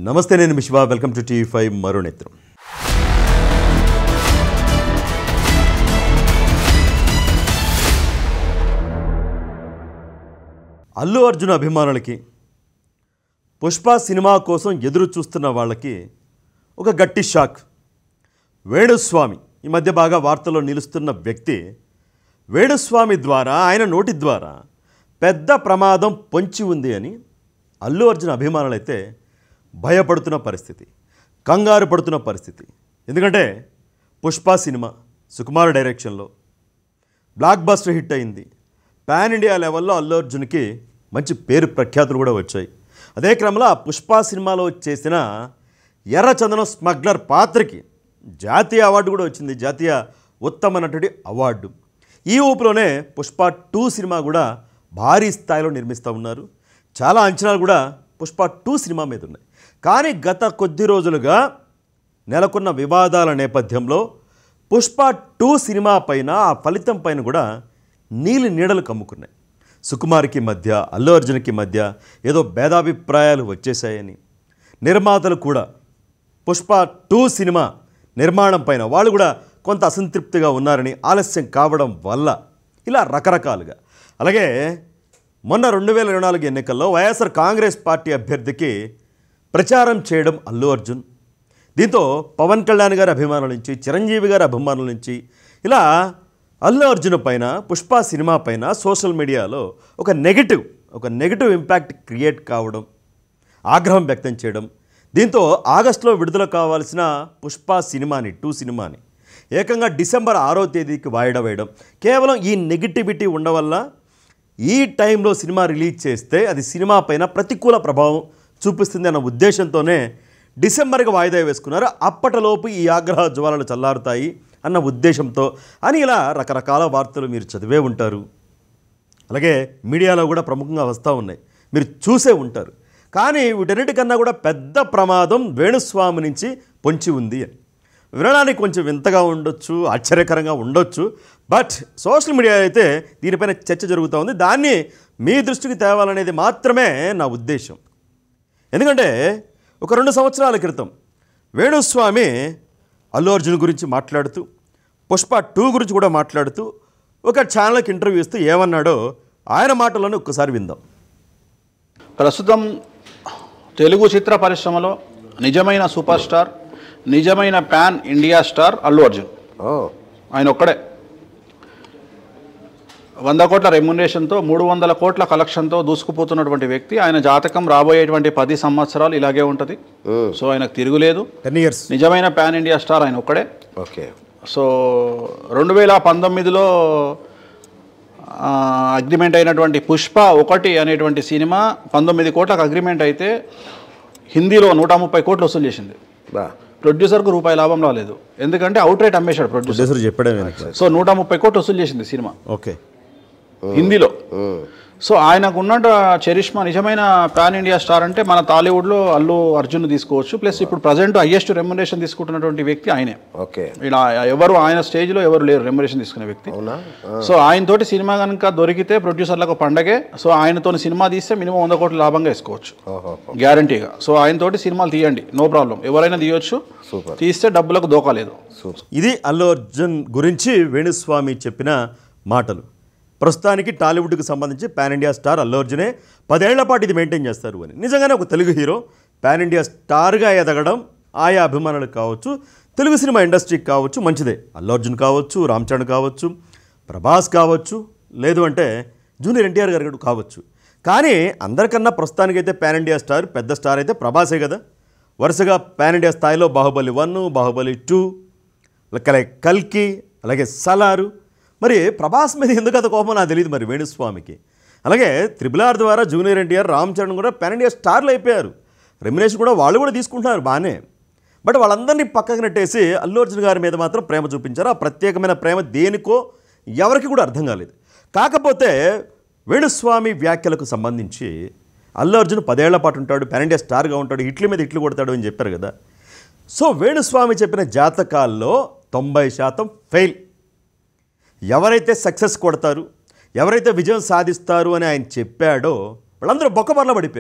నమస్తే నేను విశ్వ వెల్కమ్ టు టీవీ ఫైవ్ మరో నేత్రం అల్లు అర్జున్ అభిమానులకి పుష్ప సినిమా కోసం ఎదురు చూస్తున్న వాళ్ళకి ఒక గట్టి షాక్ వేణుస్వామి ఈ మధ్య బాగా వార్తల్లో నిలుస్తున్న వ్యక్తి వేణుస్వామి ద్వారా ఆయన నోటి ద్వారా పెద్ద ప్రమాదం పొంచి ఉంది అని అల్లు అర్జున్ అభిమానులైతే భయపడుతున్న పరిస్థితి కంగారు పడుతున్న పరిస్థితి ఎందుకంటే పుష్ప సినిమా సుకుమార్ డైరెక్షన్లో బ్లాక్ బస్టర్ హిట్ అయింది పాన్ ఇండియా లెవెల్లో అల్లు అర్జున్కి మంచి పేరు ప్రఖ్యాతులు కూడా వచ్చాయి అదే క్రమంలో ఆ పుష్ప సినిమాలో చేసిన ఎర్రచందనం స్మగ్లర్ పాత్రకి జాతీయ అవార్డు కూడా వచ్చింది జాతీయ ఉత్తమ నటుడి అవార్డు ఈ ఊపులోనే పుష్ప టూ సినిమా కూడా భారీ స్థాయిలో నిర్మిస్తూ ఉన్నారు చాలా అంచనాలు కూడా పుష్ప టూ సినిమా మీద ఉన్నాయి కానీ గత కొద్ది రోజులుగా నెలకొన్న వివాదాల నేపథ్యంలో పుష్ప టూ సినిమా పైన ఆ ఫలితం పైన కూడా నీలి నీడలు కమ్ముకున్నాయి సుకుమార్కి మధ్య అల్లు అర్జున్కి మధ్య ఏదో భేదాభిప్రాయాలు వచ్చేసాయని నిర్మాతలు కూడా పుష్ప టూ సినిమా నిర్మాణం పైన వాళ్ళు కూడా కొంత అసంతృప్తిగా ఉన్నారని ఆలస్యం కావడం వల్ల ఇలా రకరకాలుగా అలాగే మొన్న రెండు వేల ఇరవై నాలుగు ఎన్నికల్లో వైఎస్ఆర్ కాంగ్రెస్ పార్టీ అభ్యర్థికి ప్రచారం చేయడం అల్లు అర్జున్ దీంతో పవన్ కళ్యాణ్ గారి అభిమానుల నుంచి చిరంజీవి గారి అభిమానుల నుంచి ఇలా అల్లు అర్జున్ పైన పుష్ప సినిమా పైన సోషల్ మీడియాలో ఒక నెగిటివ్ ఒక నెగిటివ్ ఇంపాక్ట్ క్రియేట్ కావడం ఆగ్రహం వ్యక్తం చేయడం దీంతో ఆగస్టులో విడుదల కావాల్సిన పుష్ప సినిమాని టూ సినిమాని ఏకంగా డిసెంబర్ ఆరో తేదీకి వాయిదా వేయడం కేవలం ఈ నెగిటివిటీ ఉండడం వల్ల ఈ టైంలో సినిమా రిలీజ్ చేస్తే అది సినిమా పైన ప్రతికూల ప్రభావం చూపిస్తుంది అన్న ఉద్దేశంతోనే డిసెంబర్కి వాయిదా వేసుకున్నారు అప్పటిలోపు ఈ ఆగ్రహ జ్వాలలు చల్లారుతాయి అన్న ఉద్దేశంతో అని ఇలా రకరకాల వార్తలు మీరు చదివే ఉంటారు అలాగే మీడియాలో కూడా ప్రముఖంగా వస్తూ ఉన్నాయి మీరు చూసే ఉంటారు కానీ వీటన్నిటికన్నా కూడా పెద్ద ప్రమాదం వేణుస్వామి నుంచి పొంచి ఉంది అని వినడానికి కొంచెం వింతగా ఉండొచ్చు ఆశ్చర్యకరంగా ఉండొచ్చు బట్ సోషల్ మీడియా అయితే దీనిపైన చర్చ జరుగుతూ ఉంది దాన్ని మీ దృష్టికి తేవాలనేది మాత్రమే నా ఉద్దేశం ఎందుకంటే ఒక రెండు సంవత్సరాల క్రితం వేణుస్వామి అల్లు అర్జున్ గురించి మాట్లాడుతూ పుష్ప టూ గురించి కూడా మాట్లాడుతూ ఒక ఛానల్కి ఇంటర్వ్యూ ఇస్తూ ఏమన్నాడో ఆయన మాటలను ఒక్కసారి విందాం ప్రస్తుతం తెలుగు చిత్ర పరిశ్రమలో నిజమైన సూపర్ స్టార్ నిజమైన pan India star Allu Arjun ఓ ఆయన ఒక్కడే వంద కోట్ల రెమ్యునరేషన్తో మూడు వందల కోట్ల కలెక్షన్తో దూసుకుపోతున్నటువంటి వ్యక్తి ఆయన జాతకం రాబోయేటువంటి పది సంవత్సరాలు ఇలాగే ఉంటుంది సో ఆయనకు తిరుగులేదు టెన్ ఇయర్స్ నిజమైన ప్యాన్ ఇండియా స్టార్ ఆయన ఒక్కడే ఓకే సో రెండు వేల పంతొమ్మిదిలో అగ్రిమెంట్ అయినటువంటి పుష్ప ఒకటి అనేటువంటి సినిమా పంతొమ్మిది కోట్లకు అగ్రిమెంట్ అయితే హిందీలో నూట ముప్పై కోట్లు వసూలు చేసింది బా ప్రొడ్యూసర్కు రూపాయి లాభం రాలేదు ఎందుకంటే అవుట్ రేట్ అమ్మేశాడు ప్రొడ్యూసర్ ప్రొడ్యూసర్ చెప్పడం వెనక సో నూట ముప్పై కోట్లు వసూలు చేసింది సినిమా ఓకే హిందీలో సో ఆయనకు ఉన్న చరిష్మా నిజమైన పాన్ ఇండియా స్టార్ అంటే మన టాలీవుడ్లో అల్లు అర్జున్ తీసుకోవచ్చు ప్లస్ ఇప్పుడు ప్రజెంట్ హైయెస్ట్ రెమ్యునేషన్ తీసుకుంటున్నటువంటి వ్యక్తి ఆయనే ఓకే ఇలా ఎవరు ఆయన స్టేజ్లో ఎవరు లేరు రెమ్యునేషన్ తీసుకునే వ్యక్తి అవునా సో ఆయనతోటి సినిమా కనుక దొరికితే ప్రొడ్యూసర్లకు పండగే సో ఆయనతో సినిమా తీస్తే మినిమం వంద కోట్ల లాభంగా వేసుకోవచ్చు ఓహో గ్యారంటీగా సో ఆయనతోటి సినిమాలు తీయండి నో ప్రాబ్లం ఎవరైనా తీయొచ్చు సూపర్ తీస్తే డబ్బులకు దోకాలేదు సూపర్ ఇది అల్లు అర్జున్ గురించి వేణుస్వామి చెప్పిన మాటలు ప్రస్తుతానికి టాలీవుడ్కి సంబంధించి పాన్ ఇండియా స్టార్ అల్లు అర్జునే పదేళ్ల పాటు ఇది మెయింటైన్ చేస్తారు అని నిజంగానే ఒక తెలుగు హీరో పాన్ ఇండియా స్టార్గా ఎదగడం ఆయా అభిమానులకు కావచ్చు తెలుగు సినిమా ఇండస్ట్రీకి కావచ్చు మంచిదే అల్లు అర్జున్ కావచ్చు రామ్ చరణ్ కావచ్చు ప్రభాస్ కావచ్చు లేదు అంటే జూనియర్ ఎన్టీఆర్ గారు కూడా కావచ్చు కానీ అందరికన్నా ప్రస్తుతానికైతే పాన్ ఇండియా స్టార్ పెద్ద స్టార్ అయితే ప్రభాసే కదా వరుసగా పాన్ ఇండియా స్థాయిలో బాహుబలి వన్ బాహుబలి టూ అలాగే కల్కి అలాగే సలారు మరి ప్రభాస్ మీద ఎందుకు అంత కోపం నాకు తెలియదు మరి వేణుస్వామికి అలాగే త్రిబుల్ ఆర్ ద్వారా జూనియర్ ఎన్టీఆర్ రామ్ చరణ్ కూడా పాన్ ఇండియా స్టార్లు అయిపోయారు రెమ్యునేషన్ కూడా వాళ్ళు కూడా తీసుకుంటున్నారు బాగానే బట్ వాళ్ళందరినీ పక్కకు నెట్టేసి అల్లు అర్జున్ గారి మీద మాత్రం ప్రేమ చూపించారు ఆ ప్రత్యేకమైన ప్రేమ దేనికో ఎవరికి కూడా అర్థం కాలేదు కాకపోతే వేణుస్వామి వ్యాఖ్యలకు సంబంధించి అల్లు అర్జున్ పదేళ్ల పాటు ఉంటాడు పాన్ ఇండియా స్టార్గా ఉంటాడు ఇట్ల మీద ఇట్లు కొడతాడు అని చెప్పారు కదా సో వేణుస్వామి చెప్పిన జాతకాల్లో తొంభై శాతం ఫెయిల్ ఎవరైతే సక్సెస్ కొడతారు ఎవరైతే విజయం సాధిస్తారు అని ఆయన చెప్పాడో వాళ్ళందరూ బొక్కబర్ల పడిపోయారు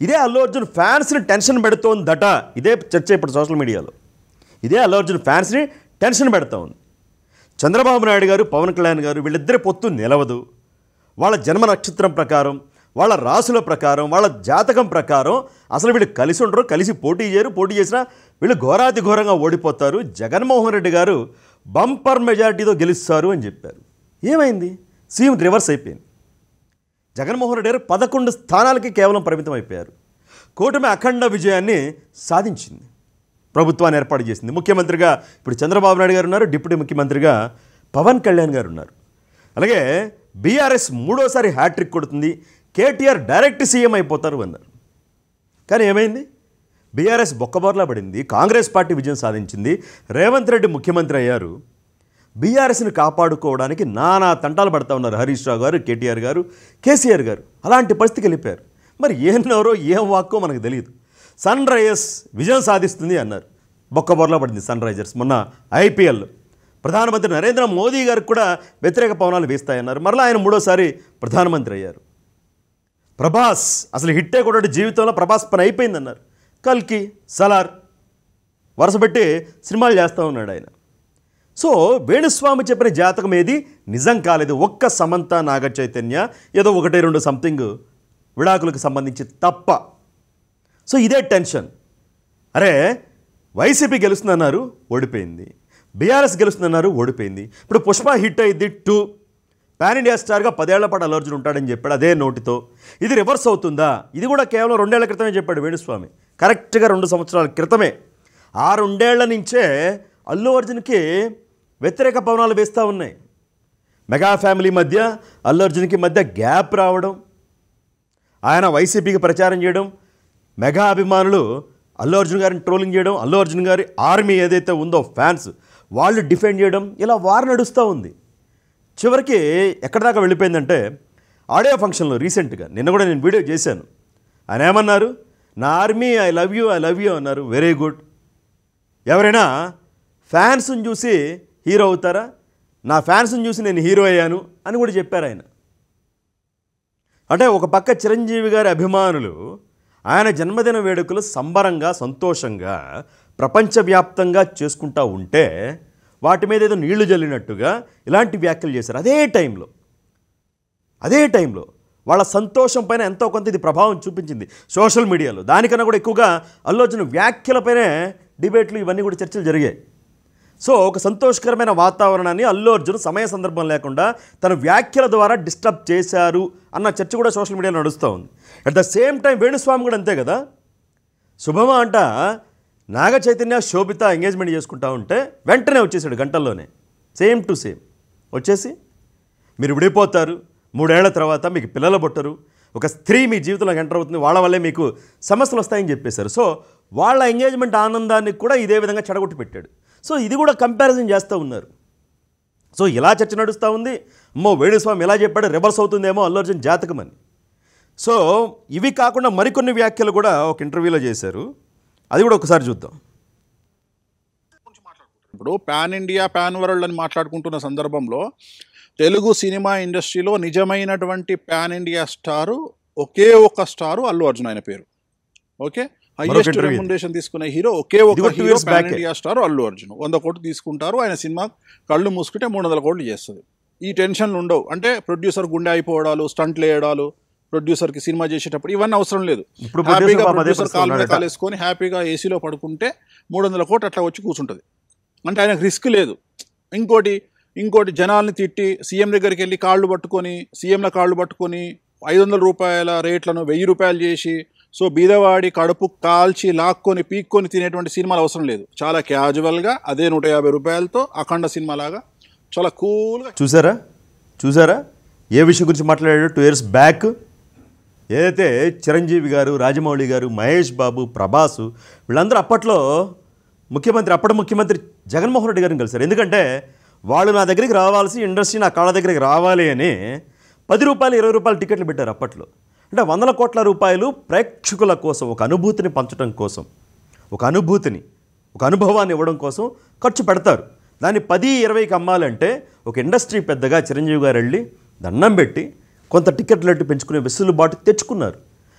ఇదే అల్లు అర్జున్ ఫ్యాన్స్ని టెన్షన్ పెడుతోందట ఇదే చర్చ ఇప్పుడు సోషల్ మీడియాలో ఇదే అల్లు అర్జున్ ఫ్యాన్స్ని టెన్షన్ పెడతా ఉంది చంద్రబాబు నాయుడు గారు పవన్ కళ్యాణ్ గారు వీళ్ళిద్దరి పొత్తు నిలవదు వాళ్ళ జన్మ నక్షత్రం ప్రకారం వాళ్ళ రాసుల ప్రకారం వాళ్ళ జాతకం ప్రకారం అసలు వీళ్ళు కలిసి ఉండరు కలిసి పోటీ చేయరు పోటీ చేసినా వీళ్ళు ఘోరాతి ఘోరంగా ఓడిపోతారు జగన్మోహన్ రెడ్డి గారు బంపర్ మెజారిటీతో గెలుస్తారు అని చెప్పారు ఏమైంది సీఎం రివర్స్ అయిపోయింది జగన్మోహన్ రెడ్డి గారు పదకొండు స్థానాలకి కేవలం పరిమితం అయిపోయారు కూటమి అఖండ విజయాన్ని సాధించింది ప్రభుత్వాన్ని ఏర్పాటు చేసింది ముఖ్యమంత్రిగా ఇప్పుడు చంద్రబాబు నాయుడు గారు ఉన్నారు డిప్యూటీ ముఖ్యమంత్రిగా పవన్ కళ్యాణ్ గారు ఉన్నారు అలాగే బీఆర్ఎస్ మూడోసారి హ్యాట్రిక్ కొడుతుంది కేటీఆర్ డైరెక్ట్ సీఎం అయిపోతారు అన్నారు కానీ ఏమైంది బీఆర్ఎస్ బొక్కబోర్లా పడింది కాంగ్రెస్ పార్టీ విజయం సాధించింది రేవంత్ రెడ్డి ముఖ్యమంత్రి అయ్యారు బీఆర్ఎస్ని కాపాడుకోవడానికి నానా తంటాలు పడతా ఉన్నారు హరీష్ రావు గారు కేటీఆర్ గారు కేసీఆర్ గారు అలాంటి పరిస్థితికి వెళ్ళిపోయారు మరి ఏం నోరో ఏం వాక్కో మనకు తెలియదు సన్ రైజర్స్ విజయం సాధిస్తుంది అన్నారు బొక్కబోర్లా పడింది సన్ రైజర్స్ మొన్న ఐపీఎల్ ప్రధానమంత్రి నరేంద్ర మోదీ గారికి కూడా వ్యతిరేక పవనాలు వీస్తాయన్నారు మరలా ఆయన మూడోసారి ప్రధానమంత్రి అయ్యారు ప్రభాస్ అసలు హిట్టే కూడా జీవితంలో ప్రభాస్ పని అయిపోయిందన్నారు కల్కి సలార్ వరుసపెట్టి సినిమాలు చేస్తూ ఉన్నాడు ఆయన సో వేణుస్వామి చెప్పిన జాతకం ఏది నిజం కాలేదు ఒక్క సమంత నాగ చైతన్య ఏదో ఒకటి రెండు సంథింగ్ విడాకులకు సంబంధించి తప్ప సో ఇదే టెన్షన్ అరే వైసీపీ గెలుస్తుందన్నారు ఓడిపోయింది బీఆర్ఎస్ గెలుస్తుందన్నారు ఓడిపోయింది ఇప్పుడు పుష్ప హిట్ అయింది టూ పాన్ ఇండియా స్టార్గా పదేళ్ల పాటు అల్లు అర్జున్ ఉంటాడని చెప్పాడు అదే నోటితో ఇది రివర్స్ అవుతుందా ఇది కూడా కేవలం రెండేళ్ల క్రితమే చెప్పాడు వేణుస్వామి కరెక్ట్గా రెండు సంవత్సరాల క్రితమే ఆ రెండేళ్ల నుంచే అల్లు అర్జున్కి వ్యతిరేక పవనాలు వేస్తూ ఉన్నాయి మెగా ఫ్యామిలీ మధ్య అల్లు అర్జున్కి మధ్య గ్యాప్ రావడం ఆయన వైసీపీకి ప్రచారం చేయడం మెగా అభిమానులు అల్లు అర్జున్ గారిని ట్రోలింగ్ చేయడం అల్లు అర్జున్ గారి ఆర్మీ ఏదైతే ఉందో ఫ్యాన్స్ వాళ్ళు డిఫెండ్ చేయడం ఇలా వారు నడుస్తూ ఉంది చివరికి ఎక్కడి దాకా వెళ్ళిపోయిందంటే ఆడియో ఫంక్షన్లో రీసెంట్గా నిన్న కూడా నేను వీడియో చేశాను ఆయన ఏమన్నారు నా army I love you I love you అన్నారు వెరీ గుడ్ ఎవరైనా ఫ్యాన్స్ని చూసి హీరో అవుతారా నా ఫ్యాన్స్ని చూసి నేను హీరో అయ్యాను అని కూడా చెప్పారు ఆయన అంటే ఒక పక్క చిరంజీవి గారి అభిమానులు ఆయన జన్మదిన వేడుకలు సంబరంగా సంతోషంగా ప్రపంచవ్యాప్తంగా చేసుకుంటా ఉంటే వాటి మీద ఏదో నీళ్లు జల్లినట్టుగా ఇలాంటి వ్యాఖ్యలు చేశారు అదే టైంలో అదే టైంలో వాళ్ళ సంతోషం పైన ఎంతో కొంత ఇది ప్రభావం చూపించింది సోషల్ మీడియాలో దానికన్నా కూడా ఎక్కువగా అల్లు అర్జున్ వ్యాఖ్యలపైనే డిబేట్లు ఇవన్నీ కూడా చర్చలు జరిగాయి సో ఒక సంతోషకరమైన వాతావరణాన్ని అల్లు అర్జున్ సమయ సందర్భం లేకుండా తన వ్యాఖ్యల ద్వారా డిస్టర్బ్ చేశారు అన్న చర్చ కూడా సోషల్ మీడియాలో నడుస్తూ ఉంది at the same time Venuswami కూడా అంతే కదా శుభమా అంట నాగ చైతన్య శోభిత ఎంగేజ్మెంట్ చేసుకుంటా ఉంటే వెంటనే వచ్చేసాడు గంటల్లోనే సేమ్ టు సేమ్ వచ్చేసి మీరు విడిపోతారు మూడేళ్ల తర్వాత మీకు పిల్లలు పుట్టరు ఒక స్త్రీ మీ జీవితంలోకి ఎంటర్ అవుతుంది వాళ్ళ వల్లే మీకు సమస్యలు వస్తాయని చెప్పేశారు సో వాళ్ళ ఎంగేజ్మెంట్ ఆనందాన్ని కూడా ఇదే విధంగా చెడగొట్టి పెట్టాడు సో ఇది కూడా కంపారిజన్ చేస్తూ ఉన్నారు సో ఇలా చర్చ నడుస్తూ ఉంది అమ్మో వేణుస్వామి ఎలా చెప్పాడు రివర్స్ అవుతుందేమో అల్లు అర్జున్ జాతకం అని సో ఇవి కాకుండా మరికొన్ని వ్యాఖ్యలు కూడా ఒక ఇంటర్వ్యూలో చేశారు అది కూడా ఒకసారి చూద్దాం ఇప్పుడు పాన్ ఇండియా పాన్ వరల్డ్ అని మాట్లాడుకుంటున్న సందర్భంలో తెలుగు సినిమా ఇండస్ట్రీలో నిజమైనటువంటి పాన్ ఇండియా స్టారు ఒకే ఒక్క స్టారు అల్లు అర్జున్ ఆయన పేరు ఓకే హైయెస్ట్ interview ఇది. రెమ్యునరేషన్ తీసుకునే హీరో ఒకే ఇది ఒక కూడా two hero years pan back. India star Allu Arjun వంద కోట్లు తీసుకుంటారు ఆయన సినిమా కళ్ళు మూసుకుంటే మూడు వందల కోట్లు చేస్తుంది ఈ టెన్షన్లు ఉండవు అంటే ప్రొడ్యూసర్ గుండె అయిపోవడాలు స్టంట్లు వేయడాలు ప్రొడ్యూసర్కి సినిమా చేసేటప్పుడు ఇవన్నీ అవసరం లేదు ఇప్పుడు producer హ్యాపీగా పాపం అదే ప్రొడ్యూసర్ పరిస్థితిలో కాలు మీద ఉన్నాడట. కాలేసుకొని హ్యాపీగా ఏసీలో పడుకుంటే మూడు వందల కోట్లు అట్లా వచ్చి కూర్చుంటుంది అంటే ఆయనకు రిస్క్ లేదు ఇంకోటి ఇంకోటి జనాల్ని తిట్టి సీఎం దగ్గరికి వెళ్ళి కాళ్ళు పట్టుకొని సీఎంల కాళ్ళు పట్టుకొని ఐదు వందల రూపాయల రేట్లను వెయ్యి రూపాయలు చేసి సో బీదవాడి కడుపు కాల్చి లాక్కొని పీక్కొని తినేటువంటి సినిమాలు అవసరం లేదు చాలా క్యాజువల్గా అదే నూట యాభై రూపాయలతో అఖండ సినిమా లాగా చాలా కూల్గా చూసారా చూసారా ఏ విషయం గురించి మాట్లాడాడు టూ ఇయర్స్ బ్యాక్ ఏదైతే చిరంజీవి గారు రాజమౌళి గారు మహేష్ బాబు ప్రభాసు వీళ్ళందరూ అప్పట్లో ముఖ్యమంత్రి అప్పటి ముఖ్యమంత్రి జగన్మోహన్ రెడ్డి గారిని కలిశారు ఎందుకంటే వాళ్ళు నా దగ్గరికి రావాల్సి ఇండస్ట్రీ నా కాళ్ళ దగ్గరికి రావాలి అని పది రూపాయలు ఇరవై రూపాయలు టికెట్లు పెట్టారు అప్పట్లో అంటే వందల కోట్ల రూపాయలు ప్రేక్షకుల కోసం ఒక అనుభూతిని పంచడం కోసం ఒక అనుభూతిని ఒక అనుభవాన్ని ఇవ్వడం కోసం ఖర్చు పెడతారు దాన్ని పది ఇరవైకి అమ్మాలంటే ఒక ఇండస్ట్రీ పెద్దగా చిరంజీవి గారు వెళ్ళి దండం పెట్టి కొంత టికెట్ రేటు పెంచుకునే వెసులుబాటు తెచ్చుకున్నారు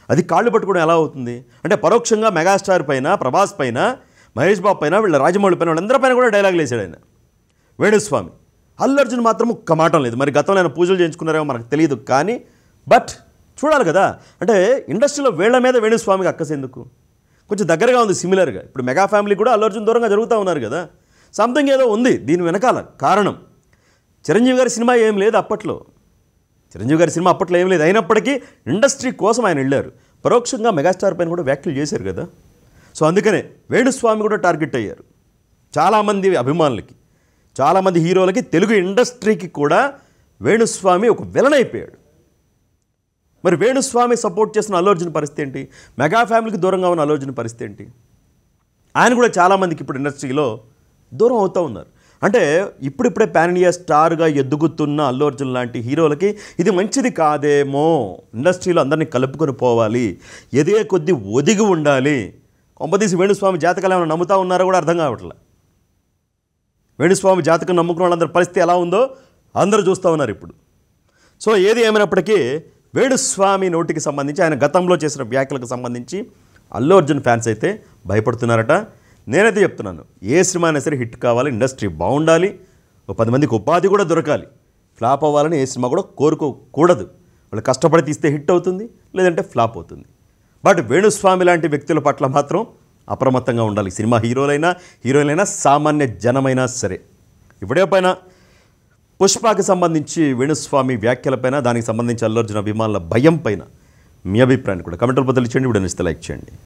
అది కాళ్ళు పట్టుకోవడం ఎలా అవుతుంది అంటే పరోక్షంగా మెగాస్టార్ పైన ప్రభాస్ పైన మహేష్ బాబు పైన వీళ్ళ రాజమౌళి పైన వాళ్ళందరి పైన కూడా డైలాగులు వేసాడు ఆయన వేణుస్వామి అల్లు అర్జున్ మాత్రం ఒక్క మాట లేదు మరి గతంలో ఆయన పూజలు చేయించుకున్నారేమో మనకు తెలియదు కానీ బట్ చూడాలి కదా అంటే ఇండస్ట్రీలో వీళ్ళ మీద వేణుస్వామికి అక్కసేందుకు కొంచెం దగ్గరగా ఉంది సిమిలర్గా ఇప్పుడు మెగా ఫ్యామిలీ కూడా అల్లు అర్జున్ దూరంగా జరుగుతూ ఉన్నారు కదా సంథింగ్ ఏదో ఉంది దీని వెనకాల కారణం చిరంజీవి గారి సినిమా ఏం లేదు అప్పట్లో చిరంజీవి గారి సినిమా అప్పట్లో ఏం లేదు అయినప్పటికీ ఇండస్ట్రీ కోసం ఆయన వెళ్ళారు పరోక్షంగా మెగాస్టార్ పైన కూడా వ్యాఖ్యలు చేశారు కదా సో అందుకనే వేణుస్వామి కూడా టార్గెట్ అయ్యారు చాలామంది అభిమానులకి చాలామంది హీరోలకి తెలుగు ఇండస్ట్రీకి కూడా వేణుస్వామి ఒక విలన్ అయిపోయాడు మరి వేణుస్వామి సపోర్ట్ చేసిన అల్లు అర్జున్ పరిస్థితి ఏంటి మెగా ఫ్యామిలీకి దూరంగా ఉన్న అల్లు అర్జున్ పరిస్థితి ఏంటి ఆయన కూడా చాలామందికి ఇప్పుడు ఇండస్ట్రీలో దూరం అవుతూ ఉన్నారు అంటే ఇప్పుడిప్పుడే పాన్ ఇండియా స్టార్గా ఎదుగుతున్న అల్లు అర్జున్ లాంటి హీరోలకి ఇది మంచిది కాదేమో ఇండస్ట్రీలో అందరినీ కలుపుకొని పోవాలి ఎదిగే కొద్దీ ఒదిగి ఉండాలి కొంపదీసి వేణుస్వామి జాతకాలు ఏమైనా నమ్ముతా ఉన్నారో కూడా అర్థం కావట్లే వేణుస్వామి జాతకం నమ్ముకున్న వాళ్ళందరి పరిస్థితి ఎలా ఉందో అందరూ చూస్తూ ఉన్నారు ఇప్పుడు సో ఏది ఏమైనప్పటికీ వేణుస్వామి నోటికి సంబంధించి ఆయన గతంలో చేసిన వ్యాఖ్యలకు సంబంధించి అల్లు అర్జున్ ఫ్యాన్స్ అయితే భయపడుతున్నారట నేనైతే చెప్తున్నాను ఏ సినిమా అయినా సరే హిట్ కావాలి ఇండస్ట్రీ బాగుండాలి ఒక పది మందికి ఉపాధి కూడా దొరకాలి ఫ్లాప్ అవ్వాలని ఏ సినిమా కూడా కోరుకోకూడదు వాళ్ళు కష్టపడి తీస్తే హిట్ అవుతుంది లేదంటే ఫ్లాప్ అవుతుంది బట్ వేణుస్వామి లాంటి వ్యక్తుల పట్ల మాత్రం అప్రమత్తంగా ఉండాలి సినిమా హీరోలైనా హీరోయిన్లైనా సామాన్య జనమైనా సరే ఇప్పుడే పైన పుష్పకి సంబంధించి వేణుస్వామి వ్యాఖ్యలపైన దానికి సంబంధించి అల్లు అర్జున్ అభిమానుల భయం పైన మీ అభిప్రాయాన్ని కూడా కమెంట్ రూపంలో తెలియచేయండి వీడియో నచ్చితే లైక్ చేయండి